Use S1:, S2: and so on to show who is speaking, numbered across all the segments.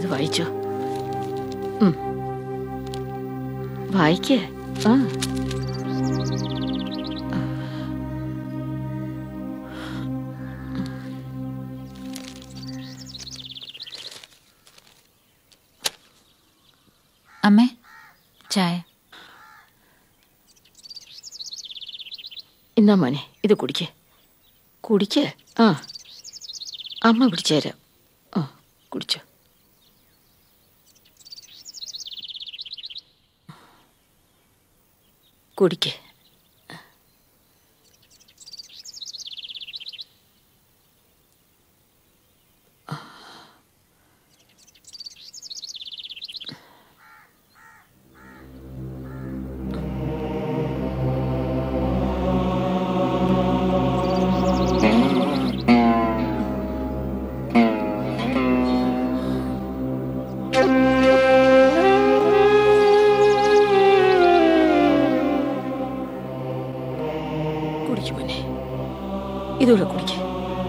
S1: ഇത് വായിച്ചോ ഉം. വായിക്കേ ആ
S2: അമ്മേ ചായ
S1: എന്നാ മോനെ ഇത് കുടിക്കേ കുടിക്കേ ആ അമ്മ പിടിച്ചേരാം ആ കുടിച്ചോ കുടിക്കേ കുടിക്കു മോനെ ഇതുകൂടെ കുടിക്കേ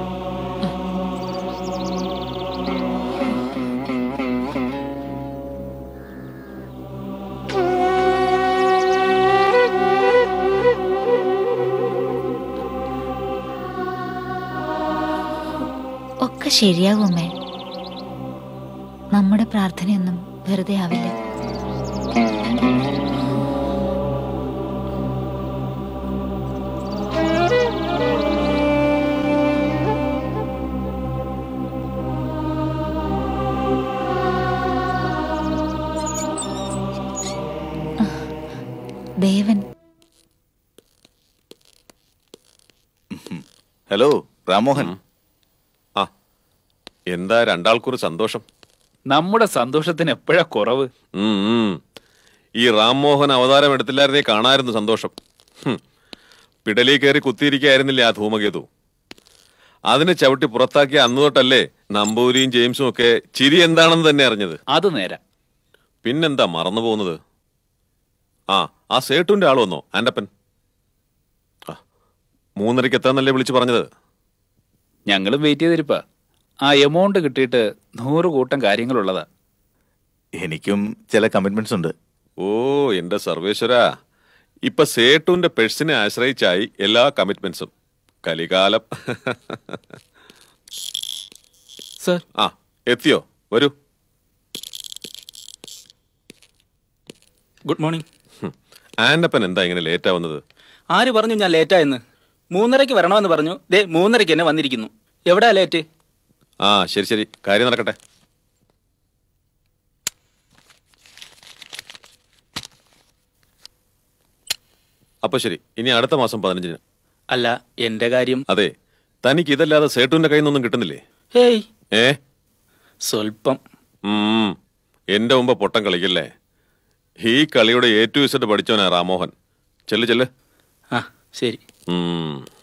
S2: ഒക്കെ ശരിയാവും അമ്മേ നമ്മുടെ പ്രാർത്ഥനയൊന്നും വെറുതെ ആവില്ല ദേവൻ
S3: ഹലോ രാമോഹൻ
S4: ആ എന്താ രണ്ടാൾക്കൊരു സന്തോഷം
S5: നമ്മുടെ സന്തോഷത്തിന് എപ്പോഴാ കുറവ്
S4: ഉം, ഉം. ഈ റാംമോഹൻ അവതാരം എടുത്തില്ലായിരുന്നേ കാണായിരുന്നു സന്തോഷം ഹും. പിടലി കയറി കുത്തിയിരിക്കായിരുന്നില്ലേ ആ ധൂമകേതു അതിനെ ചവിട്ടി പുറത്താക്കിയ അന്ന് തൊട്ടല്ലേ നമ്പൂരിയും ജെയിംസും ഒക്കെ ചിരി എന്താണെന്ന് തന്നെ അറിഞ്ഞത്
S5: അത് നേരാ
S4: പിന്നെന്താ മറന്നു പോകുന്നത് ആ ആ സേട്ടുന്റെ ആൾ വന്നോ ആൻഡപ്പൻ ആ, മൂന്നരയ്ക്ക് എത്താന്നല്ലേ വിളിച്ചു പറഞ്ഞത്
S5: ഞങ്ങളും വെയിറ്റ് ചെയ്തിരിപ്പാ ആ എമൗണ്ട് കിട്ടിയിട്ട് നൂറ് കൂട്ടം കാര്യങ്ങളുള്ളതാ
S3: എനിക്കും ചില കമ്മിറ്റ്മെന്റ്സ് ഉണ്ട്
S4: ഓ എന്റെ സർവേശ്വര ഇപ്പൊ സേട്ടുവിന്റെ പെഴ്സിനെ ആശ്രയിച്ചായി എല്ലാ കമ്മിറ്റ്മെന്റ്സും കലികാലം
S6: സർ
S4: ആ എത്തിയോ വരൂ
S6: ഗുഡ് മോർണിംഗ്
S4: ഹും. ആൻഡപ്പൻ എന്താ ഇങ്ങനെ ലേറ്റ് ആവുന്നത്
S6: ആര് പറഞ്ഞു ഞാൻ ലേറ്റായെന്ന് മൂന്നരയ്ക്ക് വരണമെന്ന് പറഞ്ഞു ദേ മൂന്നരയ്ക്ക് തന്നെ വന്നിരിക്കുന്നു എവിടെയാ ലേറ്റ്
S4: ആ ശരി ശരി കാര്യം നടക്കട്ടെ അപ്പൊ ശരി ഇനി അടുത്ത മാസം പതിനഞ്ചിന്
S6: അല്ല എന്റെ കാര്യം
S4: അതെ തനിക്ക് ഇതല്ലാതെ സേട്ടുവിന്റെ കയ്യിൽ നിന്നൊന്നും കിട്ടുന്നില്ലേ
S6: ഹേയ്
S4: ഏ
S6: സ്വൽപ്പം
S4: ഉം. എന്റെ മുമ്പ് പൊട്ടം കളിക്കല്ലേ ഈ കളിയുടെ എ ടു ഇസഡ് പഠിച്ചവനാ റാമോഹൻ ചെല്ല് ചെല്ല്
S6: ആ ശരി
S4: ഉം